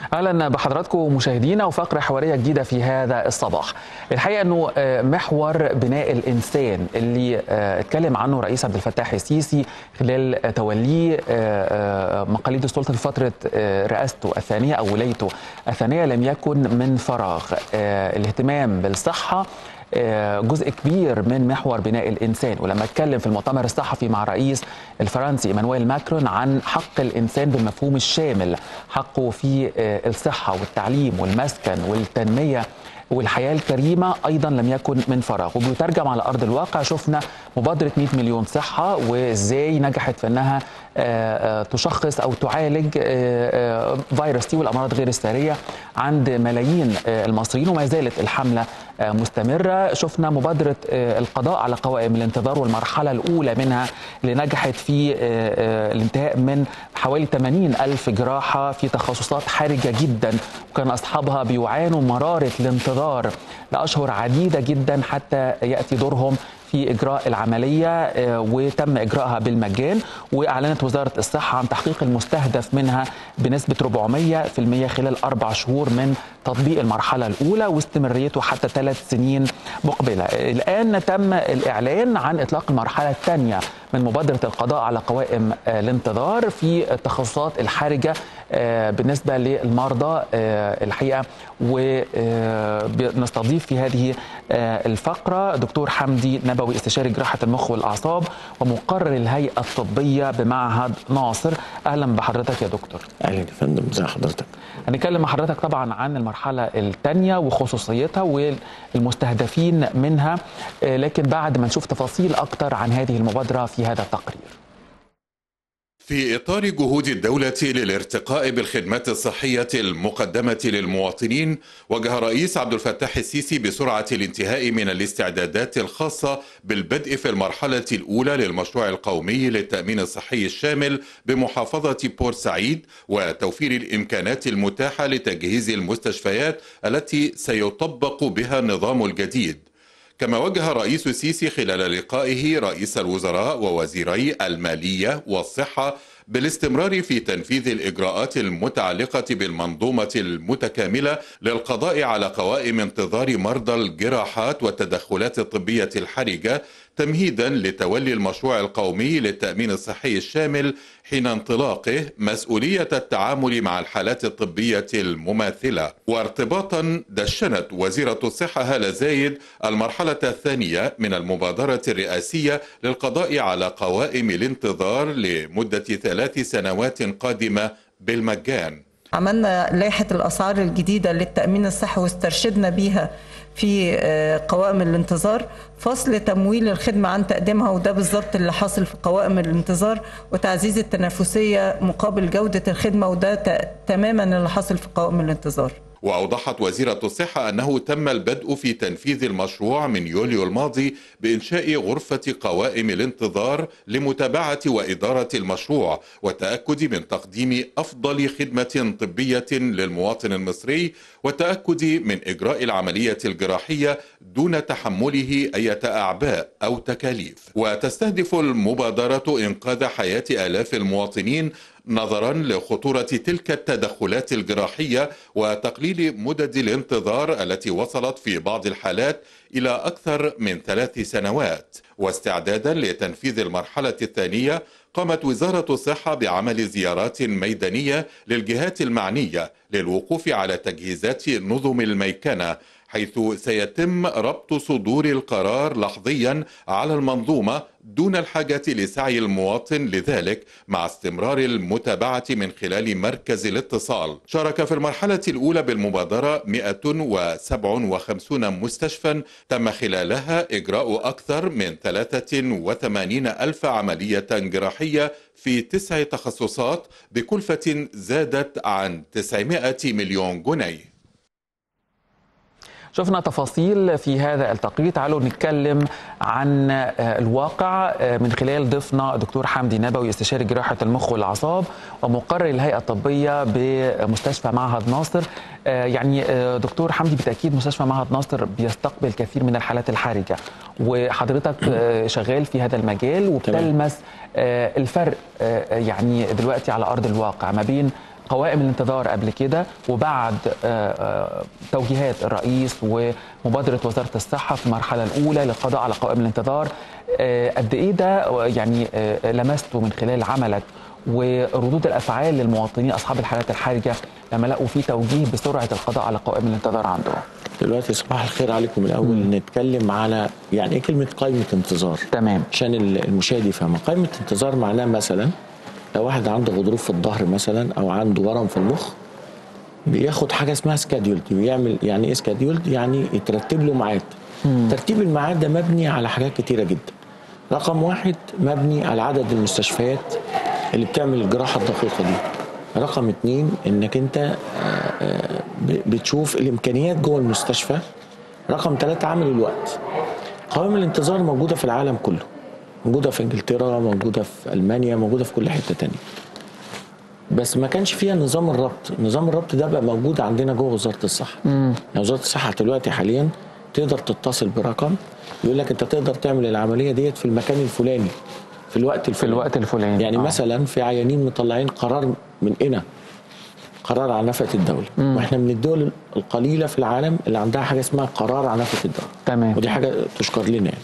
اهلا بحضراتكم مشاهدينا وفقره حواريه جديده في هذا الصباح. الحقيقه انه محور بناء الانسان اللي اتكلم عنه رئيس عبد الفتاح السيسي خلال توليه مقاليد السلطه في فتره رئاسته الثانيه او ولايته الثانيه لم يكن من فراغ. الاهتمام بالصحه جزء كبير من محور بناء الانسان ولما اتكلم في المؤتمر الصحفي مع الرئيس الفرنسي ايمانويل ماكرون عن حق الانسان بالمفهوم الشامل حقه في الصحه والتعليم والمسكن والتنميه والحياه الكريمه ايضا لم يكن من فراغ وبيترجم على ارض الواقع شفنا مبادره 100 مليون صحه وازاي نجحت في انها تشخص او تعالج فيروس تي والامراض غير الساريه عند ملايين المصريين وما زالت الحمله مستمره شفنا مبادره القضاء على قوائم الانتظار والمرحله الاولى منها اللي نجحت في الانتهاء من حوالي 80 ألف جراحة في تخصصات حرجة جدا وكان أصحابها بيعانوا مرارة الانتظار لأشهر عديدة جدا حتى يأتي دورهم في إجراء العملية وتم إجراءها بالمجان وأعلنت وزارة الصحة عن تحقيق المستهدف منها بنسبة 400% خلال أربع شهور من تطبيق المرحلة الأولى واستمراريته حتى ثلاث سنين مقبلة الآن تم الإعلان عن إطلاق المرحلة الثانية من مبادرة القضاء على قوائم الانتظار في التخصصات الحرجة بالنسبة للمرضى الحقيقة ونستضيف في هذه الفقرة دكتور حمدي نبوي استشاري جراحة المخ والأعصاب ومقرر الهيئة الطبية بمعهد ناصر أهلا بحضرتك يا دكتور أهلا يا فندم ازي حضرتك هنتكلم مع حضرتك طبعا عن المرحلة الثانية وخصوصيتها والمستهدفين منها لكن بعد ما نشوف تفاصيل أكتر عن هذه المبادرة في هذا التقرير في إطار جهود الدولة للارتقاء بالخدمات الصحية المقدمة للمواطنين وجه الرئيس عبد الفتاح السيسي بسرعة الانتهاء من الاستعدادات الخاصة بالبدء في المرحلة الأولى للمشروع القومي للتأمين الصحي الشامل بمحافظة بورسعيد وتوفير الإمكانات المتاحة لتجهيز المستشفيات التي سيطبق بها النظام الجديد كما وجه الرئيس السيسي خلال لقائه رئيس الوزراء ووزيري المالية والصحة بالاستمرار في تنفيذ الإجراءات المتعلقة بالمنظومة المتكاملة للقضاء على قوائم انتظار مرضى الجراحات والتدخلات الطبية الحرجة تمهيدا لتولي المشروع القومي للتأمين الصحي الشامل حين انطلاقه مسؤولية التعامل مع الحالات الطبية المماثلة وارتباطا دشنت وزيرة الصحة هالة زايد المرحلة الثانية من المبادرة الرئاسية للقضاء على قوائم الانتظار لمدة ثلاث سنوات قادمة بالمجان عملنا لائحة الأسعار الجديدة للتأمين الصحي واسترشدنا بيها في قوائم الانتظار فصل تمويل الخدمة عن تقديمها وده بالظبط اللي حاصل في قوائم الانتظار وتعزيز التنافسية مقابل جودة الخدمة وده تماما اللي حاصل في قوائم الانتظار وأوضحت وزيرة الصحة أنه تم البدء في تنفيذ المشروع من يوليو الماضي بإنشاء غرفة قوائم الانتظار لمتابعة وإدارة المشروع والتأكد من تقديم أفضل خدمة طبية للمواطن المصري والتأكد من إجراء العملية الجراحية دون تحمله أي أعباء أو تكاليف وتستهدف المبادرة إنقاذ حياة آلاف المواطنين نظرا لخطورة تلك التدخلات الجراحية وتقليل مدد الانتظار التي وصلت في بعض الحالات إلى أكثر من ثلاث سنوات واستعدادا لتنفيذ المرحلة الثانية قامت وزارة الصحة بعمل زيارات ميدانية للجهات المعنية للوقوف على تجهيزات نظم الميكنة حيث سيتم ربط صدور القرار لحظيا على المنظومه دون الحاجه لسعي المواطن لذلك مع استمرار المتابعه من خلال مركز الاتصال. شارك في المرحله الاولى بالمبادره 157 مستشفى تم خلالها اجراء اكثر من 83 الف عمليه جراحيه في تسع تخصصات بكلفه زادت عن 900 مليون جنيه. شفنا تفاصيل في هذا التقرير تعالوا نتكلم عن الواقع من خلال ضيفنا دكتور حمدي نبوي استشاري جراحة المخ والأعصاب ومقرر الهيئة الطبية بمستشفى معهد ناصر يعني دكتور حمدي بالتأكيد مستشفى معهد ناصر بيستقبل كثير من الحالات الحرجة وحضرتك شغال في هذا المجال وبتلمس الفرق يعني دلوقتي على أرض الواقع ما بين قوائم الانتظار قبل كده وبعد آه، آه، توجيهات الرئيس ومبادره وزاره الصحه في المرحله الاولى للقضاء على قوائم الانتظار آه، قد ايه ده يعني آه، لمسته من خلال عملك وردود الافعال للمواطنين اصحاب الحالات الحرجه لما لقوا في توجيه بسرعه القضاء على قوائم الانتظار عندهم دلوقتي صباح الخير عليكم الاول نتكلم على يعني ايه كلمه قائمه انتظار تمام عشان المشاهد يفهمها قائمه انتظار معناها مثلا لو واحد عنده غضروف في الظهر مثلا او عنده ورم في المخ بياخد حاجه اسمها سكاديولد ويعمل يعني ايه سكاديولد يعني يترتب له ميعاد ترتيب الميعاد ده مبني على حاجات كتيره جدا رقم واحد مبني على عدد المستشفيات اللي بتعمل الجراحه الدقيقه دي رقم اتنين انك انت آه، آه، ب- بتشوف الامكانيات جوه المستشفى رقم ثلاثة عامل الوقت قوائم الانتظار موجودة في العالم كله موجودة في انجلترا موجودة في المانيا موجودة في كل حتة تانية بس ما كانش فيها نظام الربط نظام الربط ده بقى موجود عندنا جوه وزارة الصحة يعني وزارة الصحة دلوقتي حاليا تقدر تتصل برقم يقول لك انت تقدر تعمل العملية ديت في المكان الفلاني في الوقت في الفلاني الوقت الفلاني يعني آه. مثلا في عيانين مطلعين قرار من هنا قرار عن نفقة الدولة واحنا من الدول القليلة في العالم اللي عندها حاجة اسمها قرار عن نفقة الدولة تمام ودي حاجة تشكر لنا يعني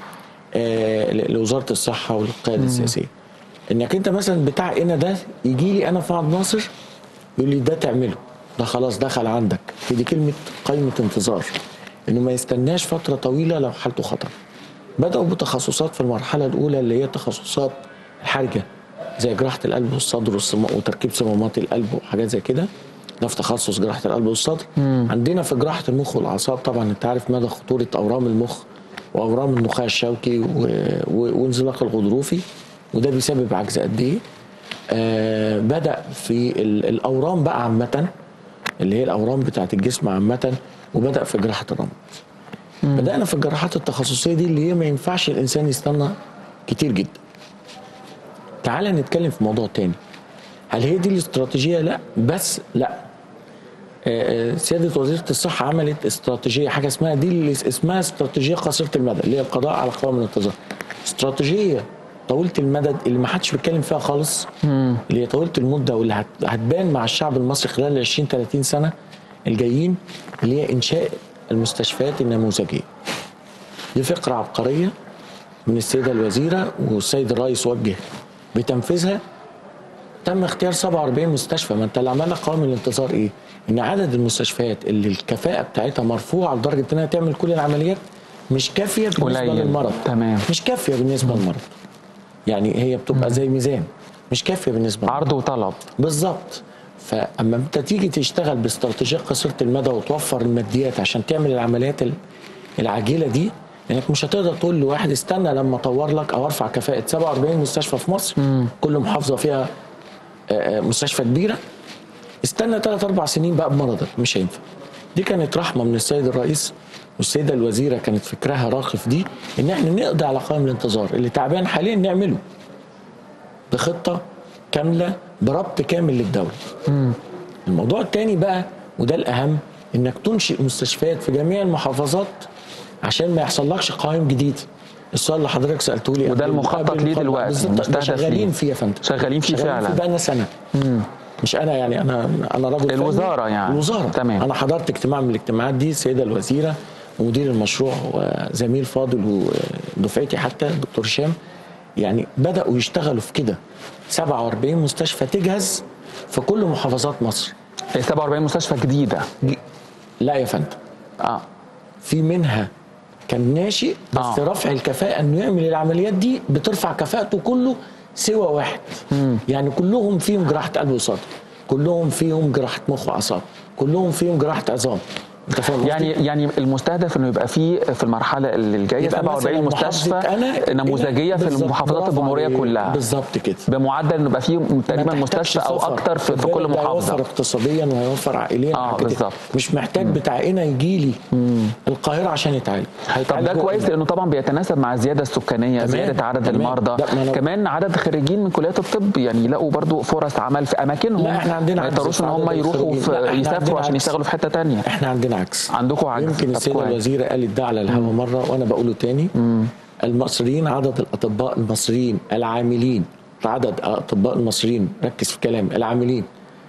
آه ل- لوزارة الصحة والقيادة السياسية انك انت مثلا بتاع هنا ده يجي لي انا في عبد الناصر يقول لي ده تعمله ده خلاص دخل عندك دي كلمة قائمة انتظار انه ما يستناش فترة طويلة لو حالته خطر بدأوا بتخصصات في المرحلة الأولى اللي هي تخصصات الحرجة زي جراحة القلب والصدر والصما- وتركيب صمامات القلب وحاجات زي كده ده في تخصص جراحة القلب والصدر عندنا في جراحة المخ والأعصاب طبعا أنت عارف مدى خطورة أورام المخ وأورام النخاع الشوكي و... و... وانزلاق الغضروفي وده بيسبب عجز قد إيه آه بدأ في ال... الأورام بقى عامة اللي هي الأورام بتاعت الجسم عامة وبدأ في جراحة الرمد بدأنا في الجراحات التخصصية دي اللي هي ما ينفعش الإنسان يستنى كتير جدا تعال نتكلم في موضوع تاني هل هي دي الاستراتيجية؟ لا بس لا آه، آه، سيادة وزيرة الصحة عملت استراتيجية حاجة اسمها دي اللي اسمها استراتيجية قصيرة المدى اللي هي القضاء على قوائم الانتظار استراتيجية طويلة المدى اللي ما حدش بيتكلم فيها خالص اللي هي طويلة المدة واللي هت- هتبان مع الشعب المصري خلال ال 20 30 سنة الجايين اللي هي إنشاء المستشفيات النموذجية دي فكرة عبقرية من السيدة الوزيرة والسيد الرئيس وجه بتنفيذها تم اختيار 47 مستشفى ما انت اللي عملنا قوائم الانتظار ايه؟ ان عدد المستشفيات اللي الكفاءة بتاعتها مرفوعة لدرجة انها تعمل كل العمليات مش كافية بالنسبة قليل. للمرض تمام. مش كافية بالنسبة للمرض يعني هي بتبقى زي ميزان مش كافية بالنسبة للمرض. عرض وطلب بالظبط فاما انت تيجي تشتغل باستراتيجيه قصيره المدى وتوفر الماديات عشان تعمل العمليات ال- العاجله دي لانك مش هتقدر تقول لواحد استنى لما اطور لك او ارفع كفاءه 47 مستشفى في مصر كل محافظه فيها آه، آه، مستشفى كبيره استنى ثلاث اربع سنين بقى بمرضك مش هينفع دي كانت رحمه من السيد الرئيس والسيده الوزيره كانت فكرها راقي في دي ان احنا نقضي على قائمه الانتظار اللي تعبان حاليا نعمله بخطه كامله بربط كامل للدوله. الموضوع الثاني بقى وده الاهم انك تنشئ مستشفيات في جميع المحافظات عشان ما يحصلكش قوائم جديده. السؤال اللي حضرتك سالته لي وده قبل- المخطط قبل ليه المقابلة. دلوقتي، بالظبط ده مستهدف شغالين ليه. فيه يا فندم شغالين فيه فعلا. فيه بقالنا سنه مش انا يعني انا انا رجل فني. الوزارة يعني. الوزاره تمام. انا حضرت اجتماع من الاجتماعات دي السيده الوزيره ومدير المشروع وزميل فاضل ودفعتي حتى الدكتور هشام يعني بداوا يشتغلوا في كده 47 مستشفى تجهز في كل محافظات مصر 47 مستشفى جديده لا يا فندم اه في منها كان ناشئ بس آه. آه. رفع الكفاءة انه يعمل العمليات دي بترفع كفاءته كله سوى واحد يعني كلهم فيهم جراحة قلب وصدر كلهم فيهم جراحة مخ وأعصاب كلهم فيهم جراحة عظام انت فاهم قصدي؟ يعني يعني المستهدف انه يبقى في في المرحله اللي جايه يبقى 47 مثلاً مستشفى محافظة أنا نموذجيه في بالظبط، المحافظات برافو الجمهوريه عليك. كلها بالظبط كده بمعدل انه يبقى فيه ما تقريبا تحتاجش مستشفى او سفر. اكتر في, في البلد كل ده محافظه هيوفر اقتصاديا وهيوفر عائليا آه، وحاجات كده. بالظبط. مش محتاج بتاع هنا يجي لي القاهره عشان يتعالج طب هيتعالج ده جوه كويس هنا. لانه طبعا بيتناسب مع الزياده السكانيه تمام، زياده عدد تمام. المرضى ده ما أنا- كمان عدد خريجين من كليات الطب يعني يلاقوا برضو فرص عمل في اماكنهم لا، إحنا عندنا ما عكس يضطروش ان في هم عدد يروحوا الخريجين. في لا، إحنا يسافروا عندنا عشان عكس. يشتغلوا في حته تانية احنا عندنا عكس عندكم عكس يمكن طب السيده كويس. الوزيره قالت ده على الهوا مره وانا بقوله تاني المصريين عدد الاطباء المصريين العاملين عدد الاطباء المصريين ركز في كلام العاملين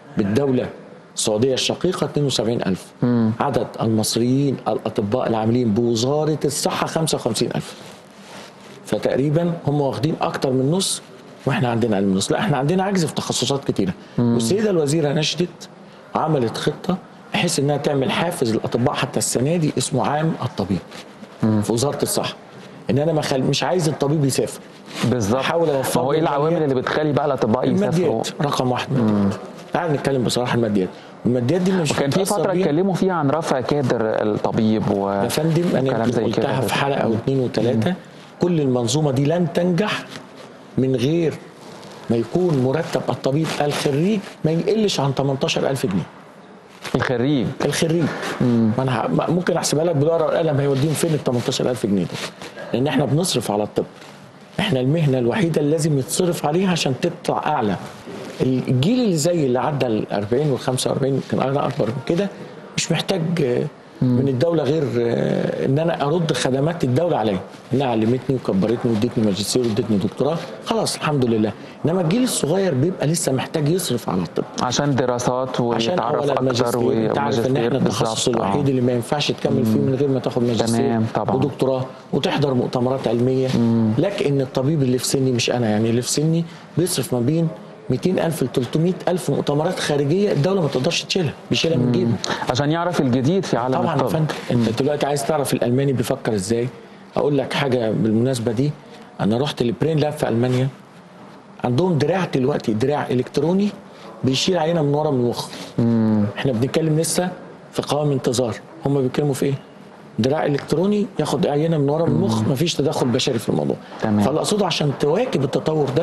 بالدوله السعوديه الشقيقه 72000 عدد المصريين الاطباء العاملين بوزاره الصحه 55000 فتقريبا هم واخدين اكتر من نص واحنا عندنا اقل من نص لا احنا عندنا عجز في تخصصات كتيره والسيده الوزيره نشدت عملت خطه بحيث انها تعمل حافز للاطباء حتى السنه دي اسمه عام الطبيب في وزاره الصحه ان انا ما خل... مش عايز الطبيب يسافر بالظبط أحاول أوفر ما هو ايه له العوامل الماليات؟ اللي بتخلي بقى الاطباء يسافروا الماديات رقم واحد ماديات تعال نتكلم بصراحه الماديات الماديات دي مش كان في بتأثر فتره بيها. اتكلموا فيها عن رفع كادر الطبيب و يا فندم انا وكلام يمكن زي قلتها كده في حلقه او اثنين وثلاثه كل المنظومه دي لن تنجح من غير ما يكون مرتب الطبيب الخريج ما يقلش عن 18000 جنيه الخريج الخريج ما انا ه- ما- ممكن احسبها لك بالورقه والقلم هيوديهم فين ال 18000 جنيه دول لان احنا بنصرف على الطب احنا المهنه الوحيده اللي لازم يتصرف عليها عشان تطلع اعلى الجيل اللي زي اللي عدى ال 40 وال 45 يمكن انا اكبر من كده مش محتاج آه، من الدوله غير آه، ان انا ارد خدمات الدوله عليا انها علمتني وكبرتني وادتني ماجستير وادتني دكتوراه خلاص الحمد لله انما الجيل الصغير بيبقى لسه محتاج يصرف على الطب عشان دراسات عشان ويتعرف اولا اكتر ماجستير انت عارف ان احنا التخصص بالظبط. آه. الوحيد اللي ما ينفعش تكمل فيه من غير ما تاخد ماجستير تمام، طبعا. ودكتوراه وتحضر مؤتمرات علميه لكن الطبيب اللي في سني مش انا يعني اللي في سني بيصرف ما بين 200000 ل 300000 مؤتمرات خارجيه الدوله ما تقدرش تشيلها بيشيلها من جيبه عشان يعرف الجديد في عالم طبعا يا الطب فندم انت دلوقتي عايز تعرف الالماني بيفكر ازاي اقول لك حاجه بالمناسبه دي انا رحت لبرين لاب في المانيا عندهم دراع دلوقتي دراع الكتروني بيشيل عينه من ورا من المخ احنا بنتكلم لسه في قوام انتظار هم بيتكلموا في ايه دراع الكتروني ياخد عينه من ورا من المخ مفيش تدخل بشري في الموضوع تمام. فاللي اقصده عشان تواكب التطور ده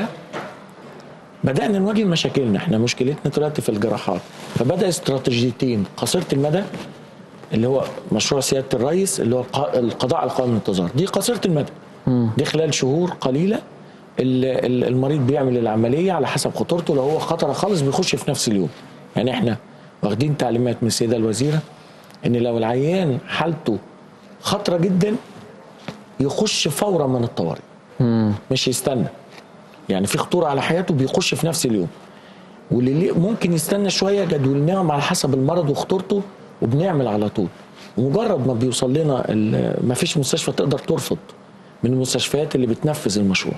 بدأنا نواجه مشاكلنا احنا مشكلتنا دلوقتي في الجراحات فبدأ استراتيجيتين قصيرة المدى اللي هو مشروع سيادة الرئيس اللي هو الق- القضاء على قوائم الانتظار دي قصيرة المدى دي خلال شهور قليلة ال- ال- المريض بيعمل العملية على حسب خطورته لو هو خطرة خالص بيخش في نفس اليوم يعني احنا واخدين تعليمات من السيدة الوزيرة ان لو العيان حالته خطرة جدا يخش فورا من الطوارئ مش يستنى يعني في خطوره على حياته بيخش في نفس اليوم واللي ليه- ممكن يستنى شويه جدولناهم على حسب المرض وخطورته وبنعمل على طول ومجرد ما بيوصل لنا ال- ما فيش مستشفى تقدر ترفض من المستشفيات اللي بتنفذ المشروع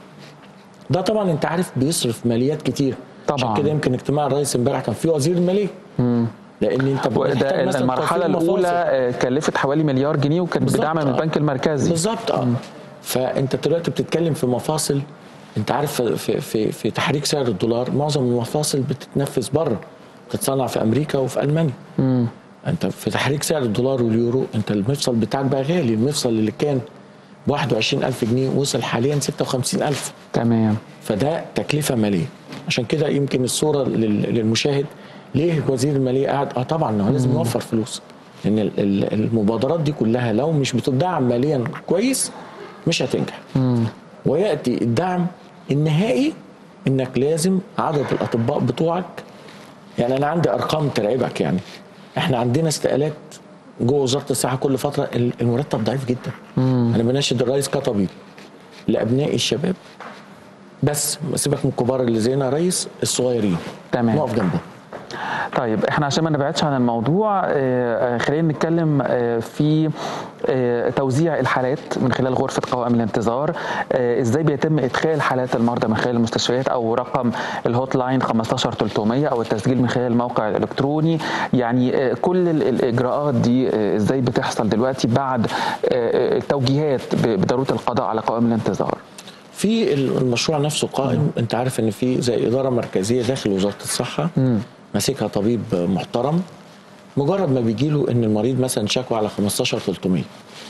ده طبعا انت عارف بيصرف ماليات كتير طبعاً. عشان كده يمكن اجتماع الرئيس امبارح كان فيه وزير الماليه لان انت وده بتحتاج مثلا المرحله توفير الاولى مفاصل. آه، كلفت حوالي مليار جنيه وكانت بالظبط، بدعم من آه. البنك المركزي بالظبط اه فانت دلوقتي بتتكلم في مفاصل انت عارف في في في تحريك سعر الدولار معظم المفاصل بتتنفذ بره بتتصنع في امريكا وفي المانيا انت في تحريك سعر الدولار واليورو انت المفصل بتاعك بقى غالي المفصل اللي كان ب 21000 جنيه وصل حاليا 56000 تمام فده تكلفه ماليه عشان كده يمكن الصوره لل- للمشاهد ليه وزير الماليه قاعد اه طبعا هو لازم يوفر فلوس لان ال- ال- المبادرات دي كلها لو مش بتدعم ماليا كويس مش هتنجح وياتي الدعم النهائي انك لازم عدد الاطباء بتوعك يعني انا عندي ارقام ترعبك يعني احنا عندنا استقالات جوه وزاره الصحه كل فتره ال- المرتب ضعيف جدا انا بناشد الرئيس كطبيب لابناء الشباب بس سيبك من الكبار اللي زينا يا ريس الصغيرين تمام. نقف جنبهم طيب احنا عشان ما نبعدش عن الموضوع آه، آه، خلينا نتكلم آه، في آه، توزيع الحالات من خلال غرفة قوائم الانتظار آه، ازاي بيتم ادخال حالات المرضى من خلال المستشفيات او رقم الهوت لاين 15300 او التسجيل من خلال الموقع الالكتروني يعني آه، كل ال- الاجراءات دي آه، ازاي بتحصل دلوقتي بعد آه، آه، التوجيهات ب- بضرورة القضاء على قوائم الانتظار في المشروع نفسه قائم انت عارف ان في زي اداره مركزيه داخل وزاره الصحه ماسكها طبيب محترم مجرد ما بيجي له ان المريض مثلا شكوى على 15 300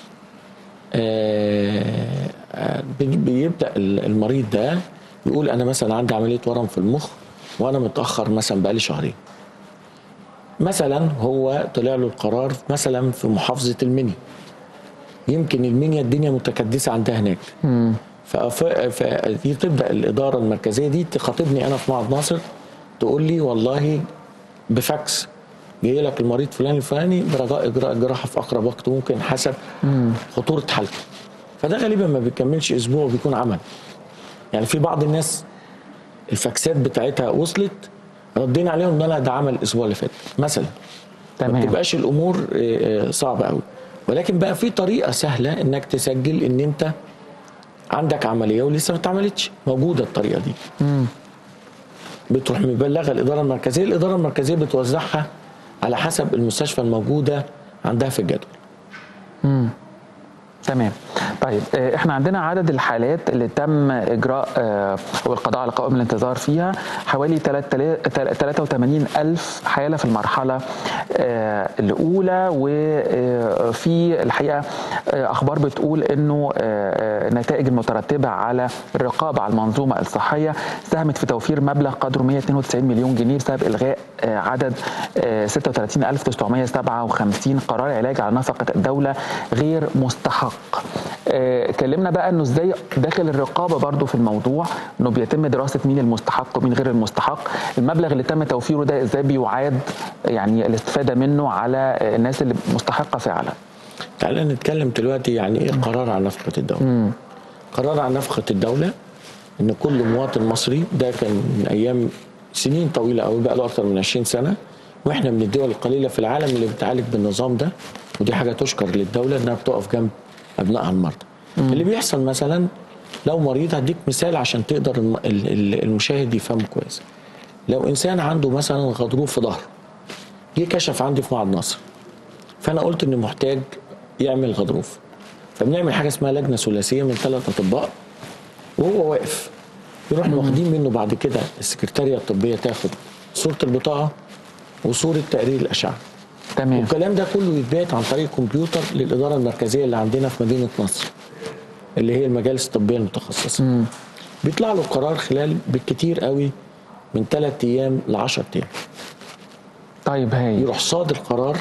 آه، آه، بي- بيبدا ال- المريض ده يقول انا مثلا عندي عمليه ورم في المخ وانا متاخر مثلا بقالي شهرين مثلا هو طلع له القرار مثلا في محافظه المنيا يمكن المنيا الدنيا متكدسه عندها هناك فف- فدي تبدا الاداره المركزيه دي تخاطبني انا في معهد ناصر تقول لي والله بفاكس جاي لك المريض فلان الفلاني برجاء اجراء الجراحه في اقرب وقت ممكن حسب خطوره حالته فده غالبا ما بيكملش اسبوع وبيكون عمل يعني في بعض الناس الفاكسات بتاعتها وصلت ردينا عليهم ان لا ده عمل الاسبوع اللي فات مثلا ما تمام تبقاش الامور آه، آه، صعبه قوي ولكن بقى في طريقه سهله انك تسجل ان انت عندك عمليه ولسه ما اتعملتش موجوده الطريقه دي بتروح مبلغه الاداره المركزيه الاداره المركزيه بتوزعها على حسب المستشفى الموجوده عندها في الجدول تمام طيب آه، احنا عندنا عدد الحالات اللي تم اجراء آه، او القضاء على قوائم الانتظار فيها حوالي 83 الف حاله في المرحله آه، الاولى وفي الحقيقه آه، اخبار بتقول انه آه، آه، النتائج المترتبه على الرقابه على المنظومه الصحيه ساهمت في توفير مبلغ قدره 192 مليون جنيه بسبب الغاء آه، عدد آه، 36957 قرار علاج على نفقه الدوله غير مستحق آه، كلمنا بقى انه ازاي داخل الرقابه برضو في الموضوع انه بيتم دراسه مين المستحق ومين غير المستحق المبلغ اللي تم توفيره ده ازاي بيعاد يعني الاستفاده منه على آه، الناس اللي مستحقه فعلا تعالى نتكلم دلوقتي يعني ايه قرار عن نفقه الدوله قرار عن نفقه الدوله ان كل مواطن مصري ده كان من ايام سنين طويله قوي بقى له اكتر من 20 سنه واحنا من الدول القليله في العالم اللي بتعالج بالنظام ده ودي حاجه تشكر للدوله انها بتقف جنب ابنائها المرضى اللي بيحصل مثلا لو مريض هديك مثال عشان تقدر الم- ال- ال- المشاهد يفهمه كويس لو انسان عنده مثلا غضروف في ظهره جه كشف عندي في معهد نصر فانا قلت انه محتاج يعمل غضروف فبنعمل حاجه اسمها لجنه ثلاثيه من ثلاث اطباء وهو واقف يروح واخدين منه بعد كده السكرتاريه الطبيه تاخد صوره البطاقه وصوره تقرير الاشعه تمام والكلام ده كله يتبعت عن طريق كمبيوتر للاداره المركزيه اللي عندنا في مدينه نصر اللي هي المجالس الطبيه المتخصصه بيطلع له قرار خلال بالكتير قوي من ثلاث ايام ل 10 ايام طيب هاي يروح صادر قرار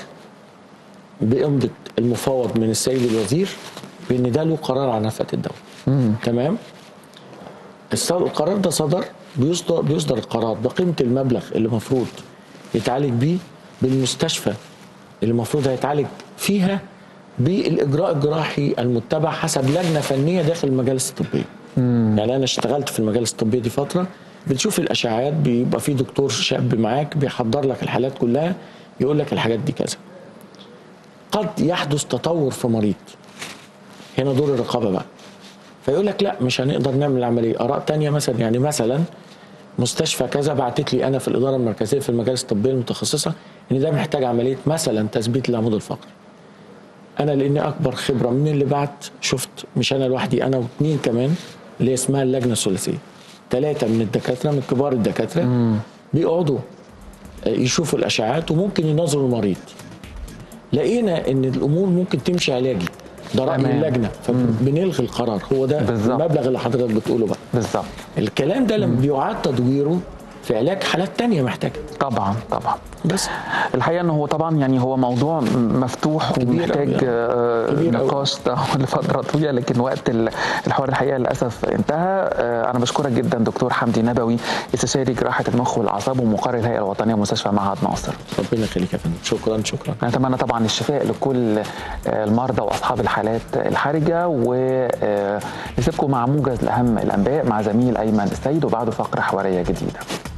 بإمضة المفوض من السيد الوزير بأن ده له قرار عن نفقة الدولة تمام الص- القرار ده صدر بيصدر بيصدر القرار بقيمة المبلغ اللي المفروض يتعالج بيه بالمستشفى اللي المفروض هيتعالج فيها بالإجراء الجراحي المتبع حسب لجنة فنية داخل المجالس الطبية يعني أنا اشتغلت في المجالس الطبية دي فترة بتشوف الأشعاعات بيبقى في دكتور شاب معاك بيحضر لك الحالات كلها يقول لك الحاجات دي كذا قد يحدث تطور في مريض هنا دور الرقابه بقى فيقول لك لا مش هنقدر نعمل عمليه اراء تانية مثلا يعني مثلا مستشفى كذا بعتت لي انا في الاداره المركزيه في المجالس الطبيه المتخصصه ان ده محتاج عمليه مثلا تثبيت العمود الفقري انا لاني اكبر خبره من اللي بعت شفت مش انا لوحدي انا واثنين كمان اللي هي اسمها اللجنه الثلاثيه ثلاثه من الدكاتره من كبار الدكاتره بيقعدوا آه، يشوفوا الاشعاعات وممكن يناظروا المريض لقينا ان الامور ممكن تمشي علاجي ده راي تمام. اللجنه فبنلغي القرار هو ده بالظبط. المبلغ اللي حضرتك بتقوله بقى بالظبط الكلام ده لما بيعاد تدويره في علاج حالات تانية محتاجه طبعا طبعا بس الحقيقه انه هو طبعا يعني هو موضوع م- مفتوح كبير ومحتاج أوي. آه، كبير أوي. نقاش لفتره طويله لكن وقت ال- الحوار الحقيقه للاسف انتهى آه، انا بشكرك جدا دكتور حمدي نبوي استشاري جراحه المخ والاعصاب ومقرر الهيئه الوطنيه مستشفى معهد ناصر ربنا يخليك يا فندم شكرا شكرا نتمنى طبعا الشفاء لكل آه، المرضى واصحاب الحالات الحرجه ونسيبكم مع موجز لاهم الانباء مع زميل ايمن السيد وبعده فقره حواريه جديده